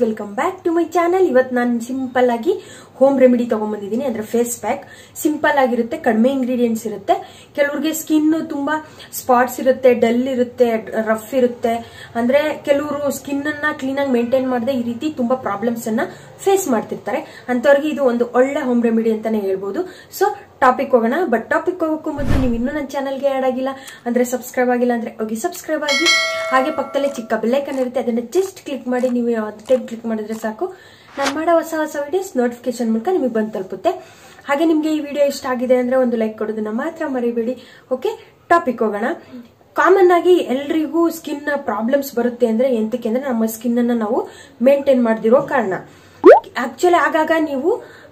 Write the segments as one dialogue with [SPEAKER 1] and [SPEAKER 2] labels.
[SPEAKER 1] welcome back to my channel ಇವತ್ತು ನಾನು simple ಆಗಿ ಹೋಮ್ ರೆಮಿಡಿ ತಗೊಂಡ್ಬಂದಿದ್ದೀನಿ ಅಂದ್ರೆ ಫೇಸ್ ಪ್ಯಾಕ್ ಸಿಂಪಲ್ ಆಗಿರುತ್ತೆ ಕಡಿಮೆ ಇಂಗ್ರೀಡಿಯೆಂಟ್ಸ್ ಇರುತ್ತೆ ಕೆಲವ್ರಿಗೆ ಸ್ಕಿನ್ ತುಂಬಾ ಸ್ಪಾಟ್ಸ್ ಇರುತ್ತೆ ಡಲ್ ಇರುತ್ತೆ ರಫ್ ಇರುತ್ತೆ ಅಂದ್ರೆ ಕೆಲವರು ಸ್ಕಿನ್ ಅನ್ನ ಕ್ಲೀನ್ ಆಗಿ ಮೇಂಟೈನ್ ಮಾಡದೆ ಈ ರೀತಿ ತುಂಬಾ ಪ್ರಾಬ್ಲಮ್ಸ್ ಅನ್ನ ಫೇಸ್ ಮಾಡ್ತಿರ್ತಾರೆ ಅಂತವ್ರಿಗೆ ಇದು ಒಂದು ಒಳ್ಳೆ ಹೋಮ್ ರೆಮಿಡಿ ಅಂತಾನೆ ಹೇಳ್ಬೋದು ಸೊ ಟಾಪಿಕ್ ಹೋಗೋಣ ಬಟ್ ಟಾಪಿಕ್ ಹೋಗೋಕ್ಕೂ ಮೊದಲು ನೀವು ಇನ್ನೂ ನನ್ನ ಚಾನಲ್ಗೆ ಆಡ್ ಆಗಿಲ್ಲ ಅಂದ್ರೆ ಸಬ್ಸ್ಕ್ರೈಬ್ ಆಗಿಲ್ಲ ಅಂದ್ರೆ ಹೋಗಿ ಸಬ್ಸ್ಕ್ರೈಬ್ ಆಗಿ ಹಾಗೆ ಪಕ್ಕದಲ್ಲೇ ಚಿಕ್ಕ ಬೆಲ್ಲೈಕನ್ ಇರುತ್ತೆ ಅದನ್ನ ಜಸ್ಟ್ ಕ್ಲಿಕ್ ಮಾಡಿ ನೀವು ಯಾವ್ದು ಟೈಮ್ ಕ್ಲಿಕ್ ಮಾಡಿದ್ರೆ ಸಾಕು ನಾನು ಮಾಡೋ ಹೊಸ ಹೊಸ ವಿಡಿಯೋಸ್ ನೋಟಿಫಿಕೇಶನ್ ಮೂಲಕ ನಿಮಗೆ ಬಂದು ತಲುಪುತ್ತೆ ಹಾಗೆ ನಿಮಗೆ ಈ ವಿಡಿಯೋ ಇಷ್ಟ ಆಗಿದೆ ಅಂದ್ರೆ ಒಂದು ಲೈಕ್ ಕೊಡೋದನ್ನ ಮಾತ್ರ ಮರಿಬೇಡಿ ಓಕೆ ಟಾಪಿಕ್ ಹೋಗೋಣ ಕಾಮನ್ ಆಗಿ ಎಲ್ರಿಗೂ ಸ್ಕಿನ್ ಪ್ರಾಬ್ಲಮ್ಸ್ ಬರುತ್ತೆ ಅಂದ್ರೆ ಎಂತಕ್ಕೆ ಅಂದ್ರೆ ನಮ್ಮ ಸ್ಕಿನ್ ಅನ್ನ ನಾವು ಮೇಂಟೈನ್ ಮಾಡದಿರೋ ಕಾರಣ ಆಕ್ಚುಲಿ ಆಗಾಗ ನೀವು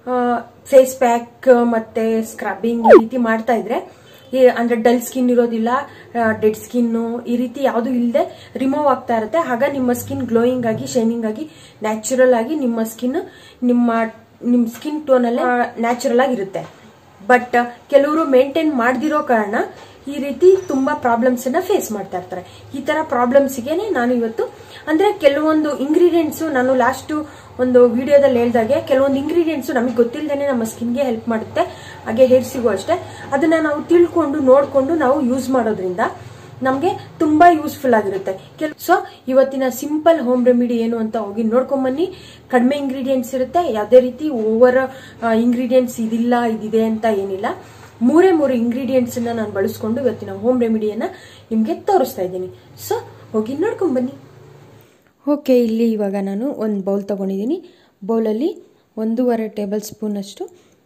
[SPEAKER 1] ಫೇಸ್ ಪ್ಯಾಕ್ ಮತ್ತೆ ಸ್ಕ್ರಬ್ಬಿಂಗ್ ಈ ರೀತಿ ಮಾಡ್ತಾ ಇದ್ರೆ ಈ ಅಂದ್ರೆ ಡಲ್ ಸ್ಕಿನ್ ಇರೋದಿಲ್ಲ ಡೆಡ್ ಸ್ಕಿನ್ ಈ ರೀತಿ ಯಾವುದು ಇಲ್ಲದೆ ರಿಮೂವ್ ಆಗ್ತಾ ಇರುತ್ತೆ ಆಗ ನಿಮ್ಮ ಸ್ಕಿನ್ ಗ್ಲೋಯಿಂಗ್ ಆಗಿ ಶೈನಿಂಗ್ ಆಗಿ ನ್ಯಾಚುರಲ್ ಆಗಿ ನಿಮ್ಮ ಸ್ಕಿನ್ ನಿಮ್ಮ ನಿಮ್ ಸ್ಕಿನ್ ಟೋನ್ ಅಲ್ಲೇ ನ್ಯಾಚುರಲ್ ಆಗಿರುತ್ತೆ ಬಟ್ ಕೆಲವರು ಮೇಂಟೈನ್ ಮಾಡದಿರೋ ಕಾರಣ ಈ ರೀತಿ ತುಂಬಾ ಪ್ರಾಬ್ಲಮ್ಸ್ ಅನ್ನ ಫೇಸ್ ಮಾಡ್ತಾ ಇರ್ತಾರೆ ಈ ತರ ಪ್ರಾಬ್ಲಮ್ಸ್ಗೆನೆ ನಾನು ಇವತ್ತು ಅಂದ್ರೆ ಕೆಲವೊಂದು ಇಂಗ್ರೀಡಿಯೆಂಟ್ಸ್ ನಾನು ಲಾಸ್ಟ್ ಒಂದು ವಿಡಿಯೋದಲ್ಲಿ ಹೇಳ್ದಾಗೆ ಕೆಲವೊಂದು ಇಂಗ್ರೀಡಿಯೆಂಟ್ಸ್ ನಮಗೆ ಗೊತ್ತಿಲ್ಲದೇನೆ ನಮ್ಮ ಸ್ಕಿನ್ಗೆ ಹೆಲ್ಪ್ ಮಾಡುತ್ತೆ ಹಾಗೆ ಹೇರ್ಸಿಗೂ ಅಷ್ಟೇ ಅದನ್ನ ನಾವು ತಿಳ್ಕೊಂಡು ನೋಡ್ಕೊಂಡು ನಾವು ಯೂಸ್ ಮಾಡೋದ್ರಿಂದ ನಮಗೆ ತುಂಬಾ ಯೂಸ್ಫುಲ್ ಆಗಿರುತ್ತೆ ಕೆಲ ಸೊ ಇವತ್ತಿನ ಸಿಂಪಲ್ ಹೋಮ್ ರೆಮಿಡಿ ಏನು ಅಂತ ಹೋಗಿ ನೋಡ್ಕೊಂಡ್ ಬನ್ನಿ ಕಡಿಮೆ ಇಂಗ್ರೀಡಿಯೆಂಟ್ಸ್ ಇರುತ್ತೆ ಯಾವುದೇ ರೀತಿ ಓವರ್ ಇಂಗ್ರೀಡಿಯೆಂಟ್ಸ್ ಇದಿಲ್ಲ ಇದಿದೆ ಅಂತ ಏನಿಲ್ಲ ಮೂರೇ ಮೂರು ಇಂಗ್ರೀಡಿಯೆಂಟ್ಸ್ ಅನ್ನ ನಾನು ಬಳಸ್ಕೊಂಡು ಇವತ್ತಿನ ಹೋಮ್ ರೆಮಿಡಿಯನ್ನ ನಿಮ್ಗೆ ತೋರಿಸ್ತಾ ಇದ್ದೀನಿ ಸೊ ಹೋಗಿ ನೋಡ್ಕೊಂಡ್ ಬನ್ನಿ ಓಕೆ ಇಲ್ಲಿ ಇವಾಗ ನಾನು ಒಂದು ಬೌಲ್ ತೊಗೊಂಡಿದ್ದೀನಿ ಬೌಲಲ್ಲಿ ಒಂದೂವರೆ ಟೇಬಲ್ ಸ್ಪೂನಷ್ಟು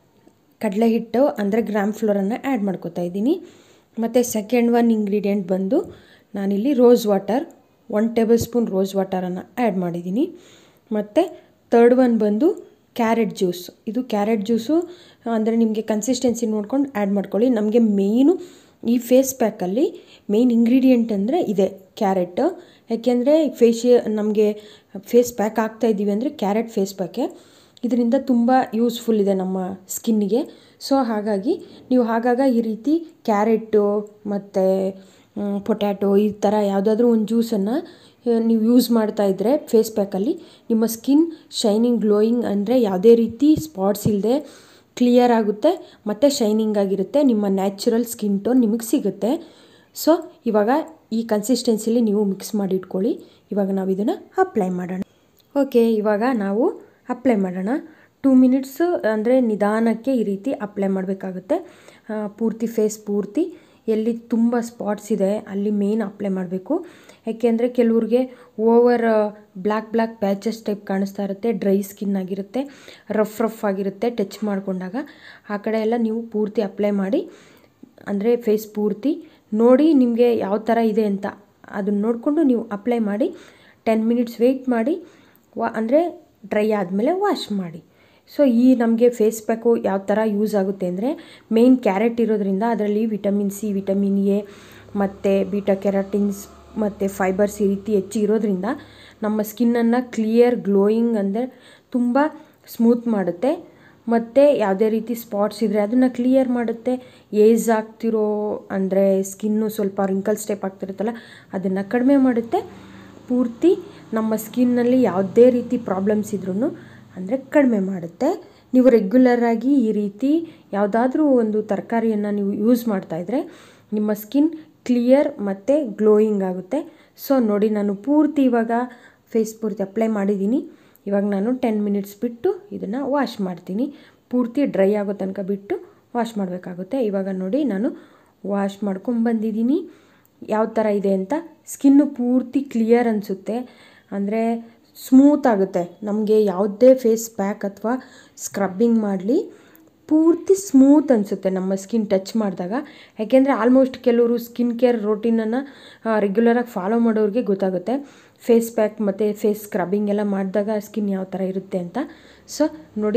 [SPEAKER 1] ಕಡಲೆ ಹಿಟ್ಟು ಅಂದರೆ ಗ್ರಾಮ್ ಫ್ಲೋರನ್ನು ಆ್ಯಡ್ ಮಾಡ್ಕೋತಾ ಇದ್ದೀನಿ ಮತ್ತು ಸೆಕೆಂಡ್ ಒನ್ ಇಂಗ್ರೀಡಿಯೆಂಟ್ ಬಂದು ನಾನಿಲ್ಲಿ rose water one tablespoon rose ವಾಟರನ್ನು ಆ್ಯಡ್ ಮಾಡಿದ್ದೀನಿ ಮತ್ತು ತರ್ಡ್ ಒನ್ ಬಂದು ಕ್ಯಾರೆಟ್ ಜ್ಯೂಸ್ ಇದು ಕ್ಯಾರೆಟ್ ಜ್ಯೂಸು ಅಂದರೆ ನಿಮಗೆ ಕನ್ಸಿಸ್ಟೆನ್ಸಿ ನೋಡ್ಕೊಂಡು ಆ್ಯಡ್ ಮಾಡ್ಕೊಳ್ಳಿ ನಮಗೆ ಮೇಯ್ನು ಈ ಫೇಸ್ ಪ್ಯಾಕಲ್ಲಿ ಮೇಯ್ನ್ ಇಂಗ್ರೀಡಿಯೆಂಟ್ ಅಂದರೆ ಇದೆ ಕ್ಯಾರೆಟ್ ಯಾಕೆಂದರೆ ಫೇಶಿಯ ನಮಗೆ ಫೇಸ್ ಪ್ಯಾಕ್ ಆಗ್ತಾ ಇದ್ದೀವಿ ಅಂದರೆ ಕ್ಯಾರೆಟ್ ಫೇಸ್ ಪ್ಯಾಕೆ ಇದರಿಂದ ತುಂಬ ಯೂಸ್ಫುಲ್ ಇದೆ ನಮ್ಮ ಸ್ಕಿನ್ನಿಗೆ ಸೊ ಹಾಗಾಗಿ ನೀವು ಆಗಾಗ ಈ ರೀತಿ ಕ್ಯಾರೆಟು ಮತ್ತು ಪೊಟ್ಯಾಟೊ ಈ ಥರ ಯಾವುದಾದ್ರೂ ಒಂದು ಜ್ಯೂಸನ್ನು ನೀವು ಯೂಸ್ ಮಾಡ್ತಾ ಇದ್ದರೆ ಫೇಸ್ ಪ್ಯಾಕಲ್ಲಿ ನಿಮ್ಮ ಸ್ಕಿನ್ ಶೈನಿಂಗ್ ಗ್ಲೋಯಿಂಗ್ ಅಂದರೆ ಯಾವುದೇ ರೀತಿ ಸ್ಪಾಟ್ಸ್ ಇಲ್ಲದೆ ಕ್ಲಿಯರ್ ಆಗುತ್ತೆ ಮತ್ತು ಶೈನಿಂಗ್ ಆಗಿರುತ್ತೆ ನಿಮ್ಮ ನ್ಯಾಚುರಲ್ ಸ್ಕಿನ್ ಟೋನ್ ನಿಮಗೆ ಸಿಗುತ್ತೆ ಸೊ ಇವಾಗ ಈ ಕನ್ಸಿಸ್ಟೆನ್ಸಿಲಿ ನೀವು ಮಿಕ್ಸ್ ಮಾಡಿ ಇಟ್ಕೊಳ್ಳಿ ಇವಾಗ ನಾವು ಇದನ್ನು ಅಪ್ಲೈ ಮಾಡೋಣ ಓಕೆ ಇವಾಗ ನಾವು ಅಪ್ಲೈ ಮಾಡೋಣ ಟೂ ಮಿನಿಟ್ಸು ಅಂದರೆ ನಿಧಾನಕ್ಕೆ ಈ ರೀತಿ ಅಪ್ಲೈ ಮಾಡಬೇಕಾಗುತ್ತೆ ಪೂರ್ತಿ ಫೇಸ್ ಪೂರ್ತಿ ಎಲ್ಲಿ ತುಂಬ ಸ್ಪಾಟ್ಸ್ ಇದೆ ಅಲ್ಲಿ ಮೇನ್ ಅಪ್ಲೈ ಮಾಡಬೇಕು ಯಾಕೆಂದರೆ ಕೆಲವ್ರಿಗೆ over black black patches type ಕಾಣಿಸ್ತಾ ಇರುತ್ತೆ ಡ್ರೈ ಸ್ಕಿನ್ ಆಗಿರುತ್ತೆ ರಫ್ ರಫ್ ಆಗಿರುತ್ತೆ ಟಚ್ ಮಾಡಿಕೊಂಡಾಗ ಆ ಕಡೆ ಎಲ್ಲ ನೀವು ಪೂರ್ತಿ ಅಪ್ಲೈ ಮಾಡಿ ಅಂದರೆ ಫೇಸ್ ಪೂರ್ತಿ ನೋಡಿ ನಿಮಗೆ ಯಾವ ಥರ ಇದೆ ಅಂತ ಅದನ್ನ ನೋಡಿಕೊಂಡು ನೀವು ಅಪ್ಲೈ ಮಾಡಿ ಟೆನ್ ಮಿನಿಟ್ಸ್ ವೆಯ್ಟ್ ಮಾಡಿ ವಾ ಅಂದರೆ ಡ್ರೈ ಆದಮೇಲೆ ವಾಶ್ ಮಾಡಿ ಸೊ ಈ ನಮಗೆ ಫೇಸ್ ಪ್ಯಾಕು ಯಾವ ಥರ ಯೂಸ್ ಆಗುತ್ತೆ ಅಂದರೆ ಮೇಯ್ನ್ ಕ್ಯಾರೆಟ್ ಇರೋದ್ರಿಂದ ಅದರಲ್ಲಿ ವಿಟಮಿನ್ ಸಿ ವಿಟಮಿನ್ ಎ ಮತ್ತು ಬೀಟಾ ಕೆರಾಟಿನ್ಸ್ ಮತ್ತು ಫೈಬರ್ಸ್ ಈ ರೀತಿ ಹೆಚ್ಚು ಇರೋದ್ರಿಂದ ನಮ್ಮ ಸ್ಕಿನ್ನನ್ನು ಕ್ಲಿಯರ್ ಗ್ಲೋಯಿಂಗ್ ಅಂದರೆ ತುಂಬ ಸ್ಮೂತ್ ಮಾಡುತ್ತೆ ಮತ್ತು ಯಾವುದೇ ರೀತಿ ಸ್ಪಾಟ್ಸ್ ಇದ್ದರೆ ಅದನ್ನು ಕ್ಲಿಯರ್ ಮಾಡುತ್ತೆ ಏಜ್ ಆಗ್ತಿರೋ ಅಂದರೆ ಸ್ಕಿನ್ನು ಸ್ವಲ್ಪ ರಿಂಕಲ್ಸ್ ಟೈಪ್ ಆಗ್ತಿರುತ್ತಲ್ಲ ಅದನ್ನು ಕಡಿಮೆ ಮಾಡುತ್ತೆ ಪೂರ್ತಿ ನಮ್ಮ ಸ್ಕಿನ್ನಲ್ಲಿ ಯಾವುದೇ ರೀತಿ ಪ್ರಾಬ್ಲಮ್ಸ್ ಇದ್ರೂ ಅಂದರೆ ಕಡಿಮೆ ಮಾಡುತ್ತೆ ನೀವು ರೆಗ್ಯುಲರಾಗಿ ಈ ರೀತಿ ಯಾವುದಾದ್ರೂ ಒಂದು ತರಕಾರಿಯನ್ನು ನೀವು ಯೂಸ್ ಮಾಡ್ತಾಯಿದ್ರೆ ನಿಮ್ಮ ಸ್ಕಿನ್ ಕ್ಲಿಯರ್ ಮತ್ತು ಗ್ಲೋಯಿಂಗ್ ಆಗುತ್ತೆ ಸೊ ನೋಡಿ ನಾನು ಪೂರ್ತಿ ಇವಾಗ ಫೇಸ್ ಪೂರ್ತಿ ಅಪ್ಲೈ ಮಾಡಿದ್ದೀನಿ ಇವಾಗ ನಾನು ಟೆನ್ ಮಿನಿಟ್ಸ್ ಬಿಟ್ಟು ಇದನ್ನು ವಾಶ್ ಮಾಡ್ತೀನಿ ಪೂರ್ತಿ ಡ್ರೈ ಆಗೋ ತನಕ ಬಿಟ್ಟು ವಾಶ್ ಮಾಡಬೇಕಾಗುತ್ತೆ ಇವಾಗ ನೋಡಿ ನಾನು ವಾಶ್ ಮಾಡ್ಕೊಂಬಂದಿದ್ದೀನಿ ಯಾವ ಥರ ಇದೆ ಅಂತ ಸ್ಕಿನ್ನು ಪೂರ್ತಿ ಕ್ಲಿಯರ್ ಅನಿಸುತ್ತೆ ಅಂದರೆ ಸ್ಮೂತ್ ಆಗುತ್ತೆ ನಮಗೆ ಯಾವುದೇ ಫೇಸ್ ಪ್ಯಾಕ್ ಅಥವಾ ಸ್ಕ್ರಬ್ಬಿಂಗ್ ಮಾಡಲಿ ಪೂರ್ತಿ ಸ್ಮೂತ್ ಅನಿಸುತ್ತೆ ನಮ್ಮ ಸ್ಕಿನ್ ಟಚ್ ಮಾಡಿದಾಗ ಯಾಕೆಂದರೆ ಆಲ್ಮೋಸ್ಟ್ ಕೆಲವರು ಸ್ಕಿನ್ ಕೇರ್ ರೋಟೀನನ್ನು ರೆಗ್ಯುಲರಾಗಿ ಫಾಲೋ ಮಾಡೋರಿಗೆ ಗೊತ್ತಾಗುತ್ತೆ ಫೇಸ್ ಪ್ಯಾಕ್ ಮತ್ತು ಫೇಸ್ ಸ್ಕ್ರಬ್ಬಿಂಗ್ ಎಲ್ಲ ಮಾಡಿದಾಗ ಸ್ಕಿನ್ ಯಾವ ಥರ ಇರುತ್ತೆ ಅಂತ ಸೊ ನೋಡಿ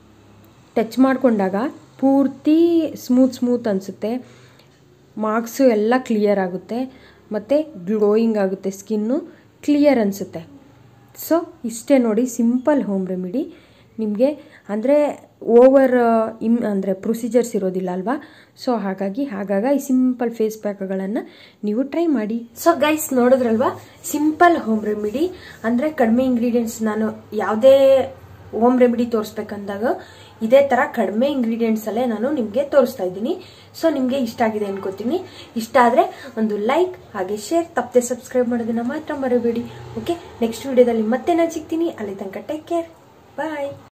[SPEAKER 1] ಟಚ್ ಮಾಡಿಕೊಂಡಾಗ ಪೂರ್ತಿ ಸ್ಮೂತ್ ಸ್ಮೂತ್ ಅನಿಸುತ್ತೆ ಮಾರ್ಕ್ಸು ಎಲ್ಲ ಕ್ಲಿಯರ್ ಆಗುತ್ತೆ ಮತ್ತು ಗ್ಲೋಯಿಂಗ್ ಆಗುತ್ತೆ ಸ್ಕಿನ್ನು ಕ್ಲಿಯರ್ ಅನಿಸುತ್ತೆ ಸೊ ಇಷ್ಟೇ ನೋಡಿ ಸಿಂಪಲ್ ಹೋಮ್ ರೆಮಿಡಿ ನಿಮಗೆ ಅಂದರೆ ಓವರ್ ಇಮ್ ಅಂದರೆ ಪ್ರೊಸೀಜರ್ಸ್ ಇರೋದಿಲ್ಲ ಅಲ್ವಾ ಸೊ ಹಾಗಾಗಿ ಹಾಗಾಗ ಈ ಸಿಂಪಲ್ ಫೇಸ್ ಪ್ಯಾಕ್ಗಳನ್ನು ನೀವು ಟ್ರೈ ಮಾಡಿ ಸೊ ಗೈಸ್ ನೋಡಿದ್ರಲ್ವಾ ಸಿಂಪಲ್ ಹೋಮ್ ರೆಮಿಡಿ ಅಂದರೆ ಕಡಿಮೆ ಇಂಗ್ರೀಡಿಯೆಂಟ್ಸ್ ನಾನು ಯಾವುದೇ ಹೋಮ್ ರೆಮಿಡಿ ತೋರಿಸ್ಬೇಕಂದಾಗ ಇದೇ ಥರ ಕಡಿಮೆ ಇಂಗ್ರೀಡಿಯೆಂಟ್ಸ್ ಅಲ್ಲೇ ನಾನು ನಿಮಗೆ ತೋರಿಸ್ತಾ ಇದ್ದೀನಿ ಸೊ ನಿಮಗೆ ಇಷ್ಟ ಆಗಿದೆ ಅನ್ಕೋತೀನಿ ಇಷ್ಟ ಆದರೆ ಒಂದು ಲೈಕ್ ಹಾಗೆ ಶೇರ್ ತಪ್ಪದೆ ಸಬ್ಸ್ಕ್ರೈಬ್ ಮಾಡೋದನ್ನ ಮಾತ್ರ ಮರಿಬೇಡಿ ಓಕೆ ನೆಕ್ಸ್ಟ್ ವಿಡಿಯೋದಲ್ಲಿ ಮತ್ತೆ ನಾನು ಸಿಗ್ತೀನಿ ಅಲ್ಲಿ ತನಕ ಟೇಕ್ ಕೇರ್ ಬಾಯ್